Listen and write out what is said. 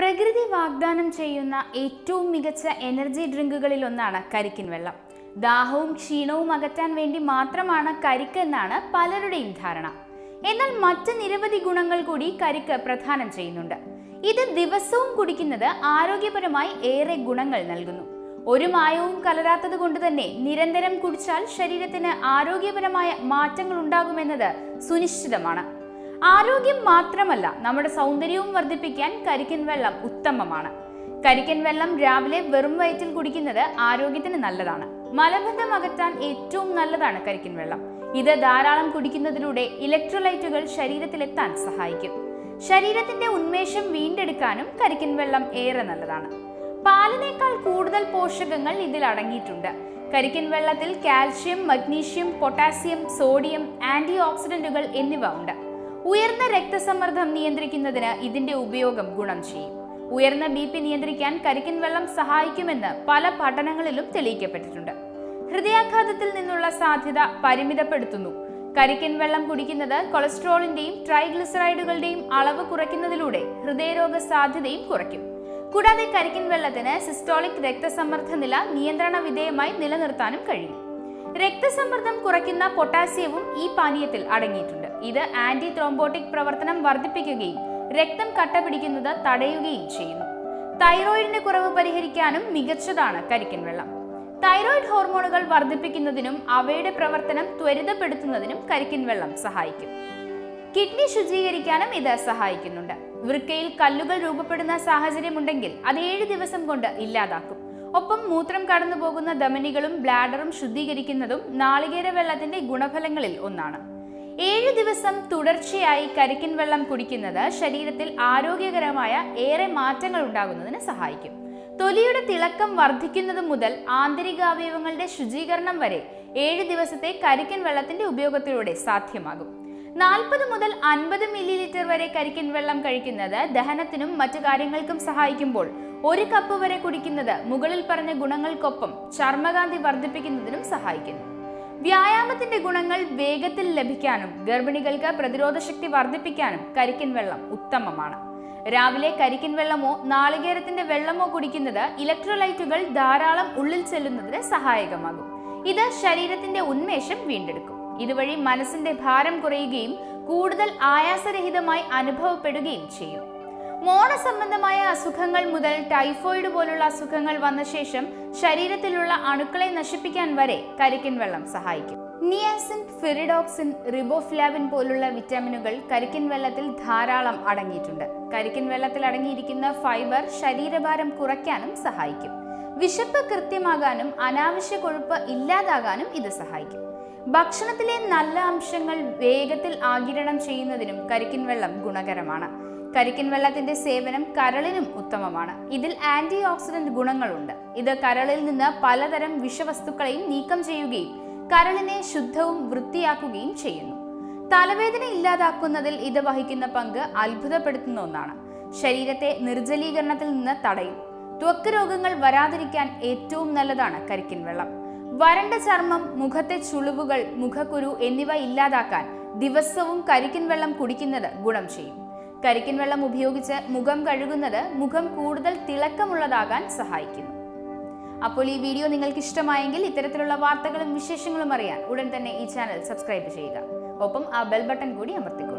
പ്രകൃതി വാഗ്ദാനം ചെയ്യുന്ന ഏറ്റവും മികച്ച എനർജി ഡ്രിങ്കുകളിൽ ഒന്നാണ് കരിക്കിൻ വെള്ളം ദാഹവും ക്ഷീണവും അകറ്റാൻ വേണ്ടി മാത്രമാണ് കരിക്ക് എന്നാണ് പലരുടെയും ധാരണ എന്നാൽ മറ്റ് നിരവധി ഗുണങ്ങൾ കൂടി കരിക്ക് പ്രദാനം ചെയ്യുന്നുണ്ട് ഇത് ദിവസവും കുടിക്കുന്നത് ആരോഗ്യപരമായി ഏറെ ഗുണങ്ങൾ നൽകുന്നു ഒരു മായവും കലരാത്തത് കൊണ്ട് തന്നെ നിരന്തരം കുടിച്ചാൽ ശരീരത്തിന് ആരോഗ്യപരമായ മാറ്റങ്ങൾ ഉണ്ടാകുമെന്നത് സുനിശ്ചിതമാണ് ആരോഗ്യം മാത്രമല്ല നമ്മുടെ സൗന്ദര്യവും വർദ്ധിപ്പിക്കാൻ കരിക്കൻ വെള്ളം ഉത്തമമാണ് കരിക്കൻ വെള്ളം രാവിലെ വെറും വയറ്റിൽ കുടിക്കുന്നത് ആരോഗ്യത്തിന് നല്ലതാണ് മലബന്ധം അകറ്റാൻ ഏറ്റവും നല്ലതാണ് കരിക്കൻ വെള്ളം ഇത് ധാരാളം കുടിക്കുന്നതിലൂടെ ഇലക്ട്രോലൈറ്റുകൾ ശരീരത്തിലെത്താൻ സഹായിക്കും ശരീരത്തിന്റെ ഉന്മേഷം വീണ്ടെടുക്കാനും കരിക്കൻ വെള്ളം ഏറെ നല്ലതാണ് പാലിനേക്കാൾ കൂടുതൽ പോഷകങ്ങൾ ഇതിൽ അടങ്ങിയിട്ടുണ്ട് കരിക്കൻ വെള്ളത്തിൽ calcium magnesium potassium sodium anti ഓക്സിഡന്റുകൾ എന്നിവ ഉണ്ട് ഉയർന്ന രക്തസമ്മർദ്ദം നിയന്ത്രിക്കുന്നതിന് ഇതിന്റെ ഉപയോഗം ഗുണം ചെയ്യും ഉയർന്ന ബി പി നിയന്ത്രിക്കാൻ കരിക്കൻ വെള്ളം സഹായിക്കുമെന്ന് പല പഠനങ്ങളിലും തെളിയിക്കപ്പെട്ടിട്ടുണ്ട് ഹൃദയാഘാതത്തിൽ നിന്നുള്ള സാധ്യത പരിമിതപ്പെടുത്തുന്നു കരിക്കൻ വെള്ളം കുടിക്കുന്നത് കൊളസ്ട്രോളിന്റെയും ട്രൈഗ്ലിസറൈഡുകളുടെയും അളവ് കുറയ്ക്കുന്നതിലൂടെ ഹൃദയരോഗ സാധ്യതയും കുറയ്ക്കും കൂടാതെ കരിക്കിൻ വെള്ളത്തിന് സിസ്റ്റോളിക് രക്തസമ്മർദ്ദ നില നിയന്ത്രണ വിധേയമായി നിലനിർത്താനും കഴിയും രക്തസമ്മർദ്ദം കുറയ്ക്കുന്ന പൊട്ടാസ്യവും ഈ പാനീയത്തിൽ അടങ്ങിയിട്ടുണ്ട് ഇത് ആന്റി ത്രോംബോട്ടിക് പ്രവർത്തനം വർദ്ധിപ്പിക്കുകയും രക്തം കട്ടപിടിക്കുന്നത് തടയുകയും ചെയ്യുന്നു തൈറോയിഡിന്റെ കുറവ് പരിഹരിക്കാനും മികച്ചതാണ് കരിക്കിൻ വെള്ളം തൈറോയിഡ് ഹോർമോണുകൾ വർദ്ധിപ്പിക്കുന്നതിനും അവയുടെ പ്രവർത്തനം ത്വരിതപ്പെടുത്തുന്നതിനും കരിക്കിൻ വെള്ളം സഹായിക്കും കിഡ്നി ശുചീകരിക്കാനും ഇത് സഹായിക്കുന്നുണ്ട് വൃക്കയിൽ കല്ലുകൾ രൂപപ്പെടുന്ന സാഹചര്യമുണ്ടെങ്കിൽ അത് ഏഴ് ദിവസം കൊണ്ട് ഇല്ലാതാക്കും ഒപ്പം മൂത്രം കടന്നു പോകുന്ന ധമനികളും ബ്ലാഡറും ശുദ്ധീകരിക്കുന്നതും നാളികേര വെള്ളത്തിന്റെ ഗുണഫലങ്ങളിൽ ഒന്നാണ് ഏഴ് ദിവസം തുടർച്ചയായി കരിക്കിൻ വെള്ളം കുടിക്കുന്നത് ശരീരത്തിൽ ആരോഗ്യകരമായ ഏറെ മാറ്റങ്ങൾ ഉണ്ടാകുന്നതിന് സഹായിക്കും തൊലിയുടെ തിളക്കം വർദ്ധിക്കുന്നത് മുതൽ ആന്തരിക അവയവങ്ങളുടെ ശുചീകരണം വരെ ഏഴ് ദിവസത്തെ കരിക്കൻ വെള്ളത്തിന്റെ ഉപയോഗത്തിലൂടെ സാധ്യമാകും നാൽപ്പത് മുതൽ അൻപത് മില്ലി ലിറ്റർ വരെ കരിക്കൻ വെള്ളം കഴിക്കുന്നത് ദഹനത്തിനും മറ്റു കാര്യങ്ങൾക്കും സഹായിക്കുമ്പോൾ ഒരു കപ്പ് വരെ കുടിക്കുന്നത് മുകളിൽ പറഞ്ഞ ഗുണങ്ങൾക്കൊപ്പം ചർമ്മകാന്തി വർദ്ധിപ്പിക്കുന്നതിനും സഹായിക്കുന്നു വ്യായാമത്തിന്റെ ഗുണങ്ങൾ വേഗത്തിൽ ലഭിക്കാനും ഗർഭിണികൾക്ക് പ്രതിരോധ ശക്തി വർദ്ധിപ്പിക്കാനും കരിക്കൻ വെള്ളം ഉത്തമമാണ് രാവിലെ കരിക്കിൻ വെള്ളമോ നാളികേരത്തിന്റെ വെള്ളമോ കുടിക്കുന്നത് ഇലക്ട്രോലൈറ്റുകൾ ധാരാളം ഉള്ളിൽ ചെല്ലുന്നതിന് സഹായകമാകും ഇത് ശരീരത്തിന്റെ ഉന്മേഷം വീണ്ടെടുക്കും ഇതുവഴി മനസ്സിന്റെ ഭാരം കുറയുകയും കൂടുതൽ ആയാസരഹിതമായി അനുഭവപ്പെടുകയും ചെയ്യും മോണ സംബന്ധമായ അസുഖങ്ങൾ മുതൽ ടൈഫോയിഡ് പോലുള്ള അസുഖങ്ങൾ വന്ന ശേഷം ശരീരത്തിലുള്ള അണുക്കളെ നശിപ്പിക്കാൻ വരെ കരിക്കിൻ വെള്ളം സഹായിക്കും നിയാസിൻ ഫിറിഡോക്സിൻ റിബോഫ്ലാവിൻ പോലുള്ള വിറ്റാമിനുകൾ കരിക്കിൻ വെള്ളത്തിൽ ധാരാളം അടങ്ങിയിട്ടുണ്ട് കരിക്കിൻ വെള്ളത്തിൽ അടങ്ങിയിരിക്കുന്ന ഫൈബർ ശരീരഭാരം കുറയ്ക്കാനും സഹായിക്കും വിശപ്പ് കൃത്യമാകാനും അനാവശ്യ കൊഴുപ്പ് ഇല്ലാതാകാനും ഇത് സഹായിക്കും ഭക്ഷണത്തിലെ നല്ല അംശങ്ങൾ വേഗത്തിൽ ആഗിരണം ചെയ്യുന്നതിനും കരിക്കിൻ വെള്ളം ഗുണകരമാണ് കരിക്കിൻ വെള്ളത്തിന്റെ സേവനം കരളിനും ഉത്തമമാണ് ഇതിൽ ആന്റി ഓക്സിഡന്റ് ഗുണങ്ങളുണ്ട് ഇത് കരളിൽ നിന്ന് പലതരം വിഷവസ്തുക്കളെയും നീക്കം ചെയ്യുകയും കരളിനെ ശുദ്ധവും വൃത്തിയാക്കുകയും ചെയ്യുന്നു തലവേദന ഇല്ലാതാക്കുന്നതിൽ ഇത് വഹിക്കുന്ന പങ്ക് അത്ഭുതപ്പെടുത്തുന്ന ഒന്നാണ് ശരീരത്തെ നിർജ്ജലീകരണത്തിൽ നിന്ന് തടയും ത്വക്ക് രോഗങ്ങൾ വരാതിരിക്കാൻ ഏറ്റവും നല്ലതാണ് കരിക്കിൻ വെള്ളം വരണ്ട ചർമ്മം മുഖത്തെ ചുളിവുകൾ മുഖക്കുരു എന്നിവ ഇല്ലാതാക്കാൻ ദിവസവും കരിക്കിൻ വെള്ളം കുടിക്കുന്നത് ഗുണം ചെയ്യും കരിക്കിൻ വെള്ളം ഉപയോഗിച്ച് മുഖം കഴുകുന്നത് മുഖം കൂടുതൽ തിളക്കമുള്ളതാകാൻ സഹായിക്കുന്നു അപ്പോൾ ഈ വീഡിയോ നിങ്ങൾക്ക് ഇഷ്ടമായെങ്കിൽ ഇത്തരത്തിലുള്ള വാർത്തകളും വിശേഷങ്ങളും അറിയാൻ ഉടൻ തന്നെ ഈ ചാനൽ സബ്സ്ക്രൈബ് ചെയ്യുക ഒപ്പം ആ ബെൽ ബട്ടൺ കൂടി അമർത്തിക്കൊള്ളുക